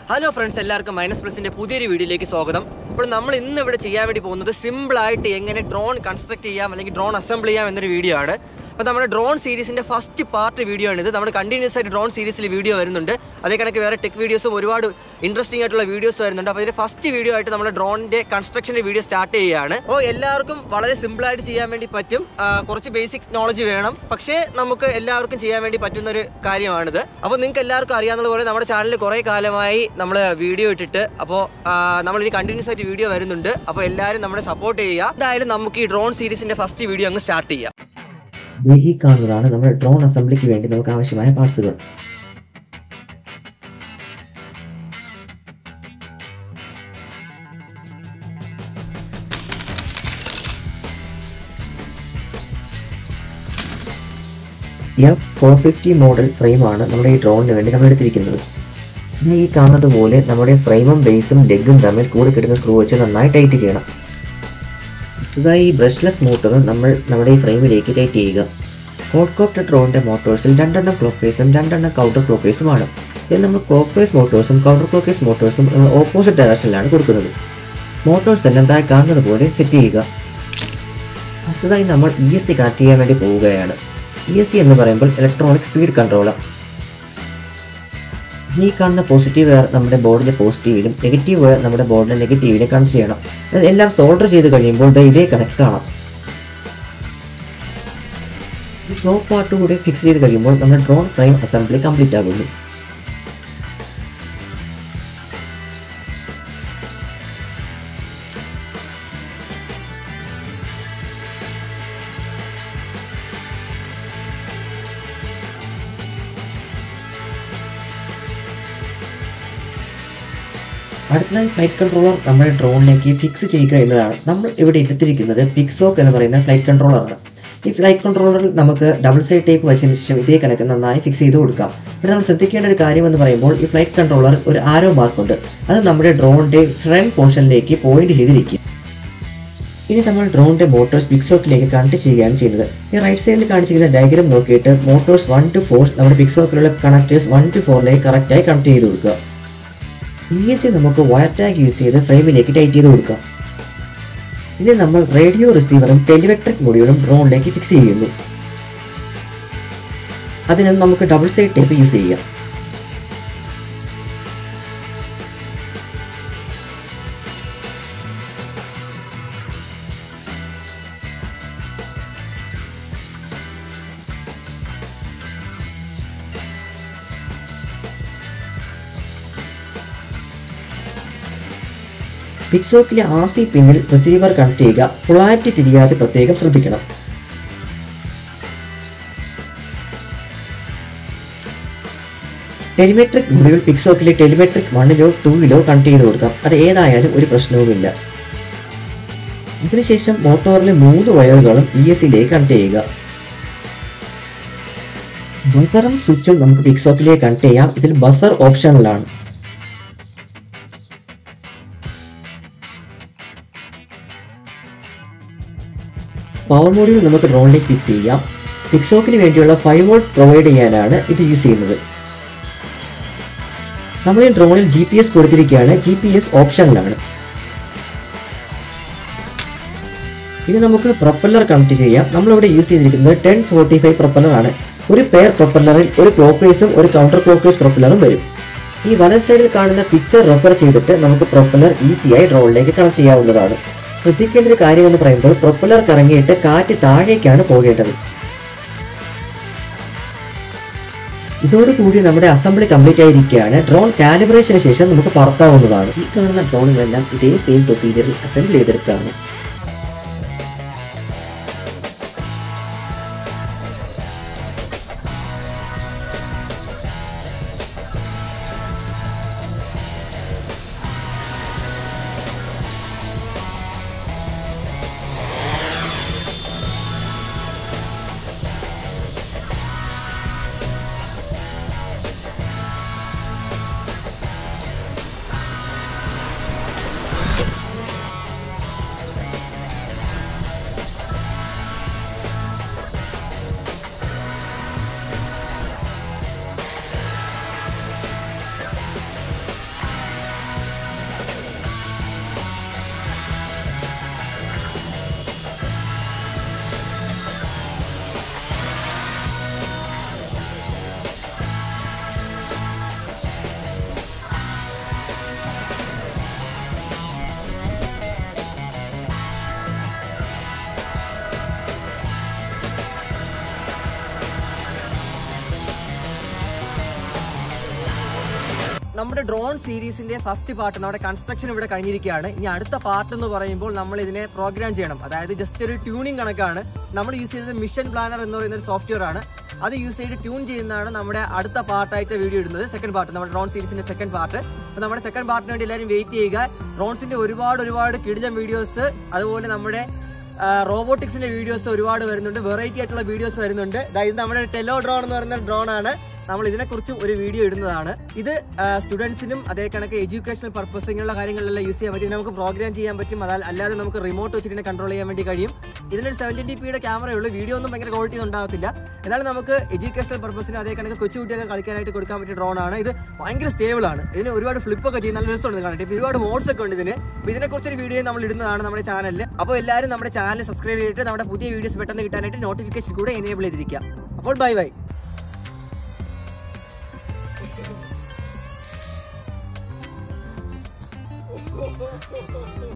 hello friends എല്ലാവർക്കും minus പ്ലസിന്റെ പുതിയൊരു വീഡിയോയിലേക്ക് സ്വാഗതം ഇപ്പോൾ നമ്മൾ ഇന്ന് ഇവിടെ ചെയ്യാൻ വേണ്ടി പോകുന്നത് സിമ്പിൾ ആയിട്ട് എങ്ങനെ ഡ്രോൺ കൺസ്ട്രക്ട് ചെയ്യാം അല്ലെങ്കിൽ ഡ്രോൺ അസംബിൾ ചെയ്യാം എന്നൊരു വീഡിയോ ആണ് അപ്പോൾ നമ്മുടെ ഡ്രോൺ സീരീസിന്റെ ഫസ്റ്റ് പാർട്ട് വീഡിയോ ആണിത് നമ്മുടെ കണ്ടിന്യൂസ് ആയിട്ട് ഡ്രോൺ സീരീസിൽ വീഡിയോ വരുന്നുണ്ട് അതേ കണക്ക് വേറെ ടെക് വീഡിയോസും ഒരുപാട് ഇൻട്രസ്റ്റിംഗ് ആയിട്ടുള്ള വീഡിയോസ് വരുന്നുണ്ട് അപ്പോൾ ഇതിന്റെ ഫസ്റ്റ് വീഡിയോ ആയിട്ട് നമ്മുടെ ഡ്രോണിന്റെ കൺസ്ട്രക്ഷന്റെ വീഡിയോ സ്റ്റാർട്ട് ചെയ്യുകയാണ് അപ്പോൾ എല്ലാവർക്കും വളരെ സിമ്പിൾ ആയിട്ട് ചെയ്യാൻ വേണ്ടി പറ്റും ആ, കുറച്ച് ബേസിക് നോളജ് വേണം പക്ഷേ നമുക്ക് എല്ലാവർക്കും ചെയ്യാൻ വേണ്ടി പറ്റുന്ന ഒരു കാര്യമാണിത് അപ്പോൾ നിങ്ങൾക്ക് എല്ലാവർക്കും അറിയാവുന്നതുപോലെ നമ്മുടെ ചാനലിൽ കുറേ കാലമായി നമ്മൾ വീഡിയോ ഇട്ടിട്ട് അപ്പോൾ നമ്മൾ ഇനി കണ്ടിന്യൂസ് ആയിട്ട് വീഡിയോ വരുന്നുണ്ട് അപ്പോൾ എല്ലാവരും നമ്മളെ സപ്പോർട്ട് ചെയ്യുക എന്തായാലും നമുക്ക് ഈ ഡ്രോൺ സീരീസിന്റെ ഫസ്റ്റ് വീഡിയോ അങ്ങ് സ്റ്റാർട്ട് ചെയ്യാം ദേ ഈ കാണുന്നതാണ് നമ്മുടെ ഡ്രോൺ അസംബ്ലിക്ക് വേണ്ടി നമുക്ക് ആവശ്യമായ പാർട്സുകൾ എഫ് ഫോർ ഫിഫ്റ്റി മോഡൽ ഫ്രെയിമാണ് നമ്മുടെ ഈ ഡ്രോണിന് വേണ്ടി നമ്മൾ എടുത്തിരിക്കുന്നത് ദേ ഈ കാണുന്നത് പോലെ നമ്മുടെ ഫ്രെയിമും ബേസും ലെഗും തമ്മിൽ കൂടെ കിട്ടുന്ന സ്ക്രൂ വെച്ച് നന്നായി ടൈറ്റ് ചെയ്യണം ഇതാ ഈ ബ്രഷ്ലെസ് മോട്ടോർ നമ്മൾ നമ്മുടെ ഈ ഫ്രെയിമിലേക്ക് ടൈറ്റ് ചെയ്യുക കോഡ്കോപ്റ്റർ ഡ്രോണിന്റെ മോട്ടോഴ്സിൽ രണ്ടെണ്ണം ക്ലോക്ക് വേസും രണ്ടെണ്ണം കൗണ്ടർ ക്ലോക്ക് വേസുമാണ് ഇത് നമ്മൾ ക്ലോക്ക് വേസ് മോട്ടോഴ്സും കൗണ്ടർ ക്ലോക്ക് വേസ് മോട്ടോഴ്സും നമ്മൾ ഓപ്പോസിറ്റ് ഡയറക്ഷനിലാണ് കൊടുക്കുന്നത് മോട്ടോഴ്സ് എല്ലാം താഴെ കാണുന്നത് പോലെ സെറ്റ് ചെയ്യുക അടുത്തതായി നമ്മൾ ഇ എസ് സി കണക്ട് ചെയ്യാൻ വേണ്ടി പോവുകയാണ് ഇ എസ് സി എന്ന് പറയുമ്പോൾ ഇലക്ട്രോണിക് സ്പീഡ് കൺട്രോളർ ഈ കാണുന്ന പോസിറ്റീവ് വയർ നമ്മുടെ ബോർഡിലെ പോസിറ്റീവിലും നെഗറ്റീവ് വയർ നമ്മുടെ ബോർഡിലെ നെഗറ്റീവിലും കണക്ട് ചെയ്യണം ഇത് എല്ലാം സോൾഡർ ചെയ്ത് കഴിയുമ്പോൾ ദേ ഇതേ കണക്ക് കാണാം ഈ ടോപ്പ് പാർട്ട് കൂടി ഫിക്സ് ചെയ്ത് കഴിയുമ്പോൾ നമ്മുടെ ഡ്രോൺ ഫ്രെയിം അസംബ്ലി കംപ്ലീറ്റ് ആകുന്നു അടുത്തതായി ഫ്ലൈറ്റ് കൺട്രോളർ നമ്മുടെ ഡ്രോണിലേക്ക് ഫിക്സ് ചെയ്യുക എന്നതാണ് നമ്മൾ ഇവിടെ എടുത്തിരിക്കുന്നത് പിക്സോക്ക് എന്ന് പറയുന്ന ഫ്ലൈറ്റ് കൺട്രോളറാണ് ഈ ഫ്ലൈറ്റ് കൺട്രോളറിൽ നമുക്ക് ഡബിൾ സൈഡ് ടേപ്പ് വെച്ചതിന് ശേഷം ഇതേ കണക്ക് നന്നായി ഫിക്സ് ചെയ്ത് കൊടുക്കാം ഇവിടെ നമ്മൾ ശ്രദ്ധിക്കേണ്ട ഒരു കാര്യം എന്ന് പറയുമ്പോൾ ഈ ഫ്ലൈറ്റ് കൺട്രോളർ ഒരു ആരോ മാർക്ക് ഉണ്ട് അത് നമ്മുടെ ഡ്രോണിന്റെ ഫ്രണ്ട് പോർഷനിലേക്ക് പോയിന്റ് ചെയ്തിരിക്കും ഇനി നമ്മൾ ഡ്രോണിന്റെ മോട്ടോഴ്സ് പിക്സോക്കിലേക്ക് കണക്ട് ചെയ്യുകയാണ് ചെയ്യുന്നത് ഈ റൈറ്റ് സൈഡിൽ കാണിച്ചിരിക്കുന്ന ഡയഗ്രാം നോക്കിയിട്ട് മോട്ടോഴ്സ് വൺ ടു ഫോർ നമ്മുടെ പിക്സോക്കിലുള്ള കണക്ടേഴ്സ് വൺ ടു ഫോറിലേക്ക് കറക്റ്റായി കണക്ട് ചെയ്ത് കൊടുക്കുക ഇ എസ് സി നമുക്ക് വയർ ടാഗ് യൂസ് ചെയ്ത് ഫ്രെയിമിലേക്ക് ടൈറ്റ് ചെയ്ത് കൊടുക്കാം ഇനി നമ്മൾ റേഡിയോ റിസീവറും ടെലിമെട്രിക് മൊഡ്യൂളും ഡ്രോണിലേക്ക് ഫിക്സ് ചെയ്യുന്നു അതിന് നമുക്ക് ഡബിൾ സൈഡ് ടേപ്പ് യൂസ് ചെയ്യാം പിക്സോക്കിലെ ആർ സി പിന്നിൽ റിസീവർ കണക്ട് ചെയ്യുക പൊളാരിറ്റി തിരിയാതെ പ്രത്യേകം ശ്രദ്ധിക്കണം ടെലിമെട്രിക് മൊഡ്യൂൾ പിക്സോക്കിലെ ടെലിമെട്രിക് വണ്ണിലോ ടൂയിലോ കണക്ട് ചെയ്ത് കൊടുക്കാം അത് ഏതായാലും ഒരു പ്രശ്നവുമില്ല അതിനുശേഷം മോട്ടോറിലെ മൂന്ന് വയറുകളും ഇ എസ് സിയിലേക്ക് കണക്ട് ചെയ്യുക ബസറും സ്വിച്ചും നമുക്ക് പിക്സോക്കിലേക്ക് കണക്ട് ചെയ്യാം ഇതിൽ ബസർ ഓപ്ഷണലാണ് പവർ മോഡ്യൂൾ നമുക്ക് ഡ്രോണിലേക്ക് ഫിക്സ് ചെയ്യാം പിക്സോക്കിന് വേണ്ടിയുള്ള ഫൈവ് വോൾട്ട് പ്രൊവൈഡ് ചെയ്യാനാണ് ഇത് യൂസ് ചെയ്യുന്നത് നമ്മൾ ഈ ഡ്രോണിൽ ജി പി എസ് കൊടുത്തിരിക്കുകയാണ് ജി പി എസ് ഓപ്ഷനിലാണ് ഇനി നമുക്ക് പ്രൊപ്പല്ലർ കണക്ട് ചെയ്യാം നമ്മളിവിടെ യൂസ് ചെയ്തിരിക്കുന്നത് ടെൻ ഫോർട്ടി ഫൈവ് പ്രൊപ്പല്ലർ ആണ് ഒരു പെയർ പ്രൊപ്പല്ലറിൽ ഒരു ക്ലോക്ക് വേസും ഒരു കൗണ്ടർ ക്ലോക്ക് വേസ് പ്രൊപ്പല്ലറും വരും ഈ വലത് സൈഡിൽ കാണുന്ന പിക്ചർ റെഫർ ചെയ്തിട്ട് നമുക്ക് പ്രൊപ്പല്ലർ ഈസിയായി ഡ്രോണിലേക്ക് കണക്ട് ചെയ്യാവുന്നതാണ് ശ്രദ്ധിക്കേണ്ട ഒരു കാര്യം എന്ന് പറയുമ്പോൾ പ്രൊപ്പല്ലർ കറങ്ങിയിട്ട് കാറ്റ് താഴേക്കാണ് പോകേണ്ടത് ഇതോടുകൂടി നമ്മുടെ അസംബ്ലി കംപ്ലീറ്റ് ആയിരിക്കുകയാണ് ഡ്രോൺ കാലിബ്രേഷന് ശേഷം നമുക്ക് പറത്താവുന്നതാണ് ഈ കാണുന്ന ഡ്രോണുകളെല്ലാം ഇതേ സെയിം പ്രൊസീജിയറിൽ അസംബിൾ ചെയ്തെടുത്താണ് നമ്മുടെ ഡ്രോൺ സീരീസിന്റെ ഫസ്റ്റ് പാർട്ട് നമ്മുടെ കൺസ്ട്രക്ഷൻ ഇവിടെ കഴിഞ്ഞിരിക്കുകയാണ് ഇനി അടുത്ത പാർട്ട് എന്ന് പറയുമ്പോൾ നമ്മൾ ഇതിനെ പ്രോഗ്രാം ചെയ്യണം അതായത് ജസ്റ്റ് ഒരു ട്യൂണിംഗ് കണക്കാണ് നമ്മൾ യൂസ് ചെയ്യുന്നത് മിഷൻ പ്ലാനർ എന്ന് പറയുന്ന ഒരു സോഫ്റ്റ്വെയർ ആണ് അത് യൂസ് ചെയ്ത് ട്യൂൺ ചെയ്യുന്നതാണ് നമ്മുടെ അടുത്ത പാർട്ടായിട്ട് വീഡിയോ ഇടുന്നത് സെക്കൻഡ് പാർട്ട് നമ്മുടെ ഡ്രോൺ സീരീസിന്റെ സെക്കൻഡ് പാർട്ട് അപ്പോൾ നമ്മുടെ സെക്കൻഡ് പാർട്ടിന് വേണ്ടി എല്ലാവരും വെയിറ്റ് ചെയ്യുക ഡ്രോൺസിന്റെ ഒരുപാട് ഒരുപാട് കിടിലം വീഡിയോസ് അതുപോലെ നമ്മുടെ റോബോട്ടിക്സിന്റെ വീഡിയോസ് ഒരുപാട് വരുന്നുണ്ട് വെറൈറ്റി ആയിട്ടുള്ള വീഡിയോസ് വരുന്നുണ്ട് ദാ ഇത് നമ്മുടെ ടെലോ ഡ്രോൺ എന്ന് പറയുന്ന ഡ്രോൺ ആണ് നമ്മൾ ഇതിനെക്കുറിച്ചും ഒരു വീഡിയോ ഇടുന്നതാണ് ഇത് സ്റ്റുഡൻസിനും അതേ കണക്ക് എഡ്യൂക്കേഷണൽ പർപ്പസ് ഇങ്ങനെയുള്ള കാര്യങ്ങളിലെല്ലാം യൂസ് ചെയ്യാൻ പറ്റും ഇതിനെ നമുക്ക് പ്രോഗ്രാം ചെയ്യാൻ പറ്റും അതാ അല്ലാതെ നമുക്ക് റിമോട്ട് വെച്ചിട്ട് ഇതിനെ കൺട്രോൾ ചെയ്യാൻ വേണ്ടി കഴിയും ഇതിനൊരു സെവൻറ്റി ഡി പിയുടെ ക്യാമറ ഉള്ളൂ വീഡിയോ ഒന്നും ഭയങ്കര ക്വാളിറ്റി ഉണ്ടാകത്തില്ല എന്നാലും നമുക്ക് എഡ്യൂക്കേഷണൽ പർപ്പസിന് അതേ കണക്ക് കൊച്ചുകുട്ടിയൊക്കെ കളിക്കാനായിട്ട് കൊടുക്കാൻ പറ്റിയ ഡ്രോൺ ആണ് ഇത് ഭയങ്കര സ്റ്റേബിൾ ആണ് ഇതിന് ഒരുപാട് ഫ്ലിപ്പ് ഒക്കെ ചെയ്യുന്ന നല്ല രസമുണ്ട് കാണാൻ ഇപ്പൊ ഒരുപാട് മോഡ്സ് ഒക്കെ ഉണ്ട് ഇതിന് അപ്പൊ ഇതിനെക്കുറിച്ചൊരു വീഡിയോ നമ്മൾ ഇടുന്നതാണ് നമ്മുടെ ചാനലിൽ അപ്പോൾ എല്ലാവരും നമ്മുടെ ചാനൽ സബ്സ്ക്രൈബ് ചെയ്തിട്ട് നമ്മുടെ പുതിയ വീഡിയോസ് പെട്ടെന്ന് കിട്ടാനായിട്ട് നോട്ടിഫിക്കേഷൻ കൂടെ എനേബിൾ ചെയ്തിരിക്കുക അപ്പോൾ ബൈ ബൈ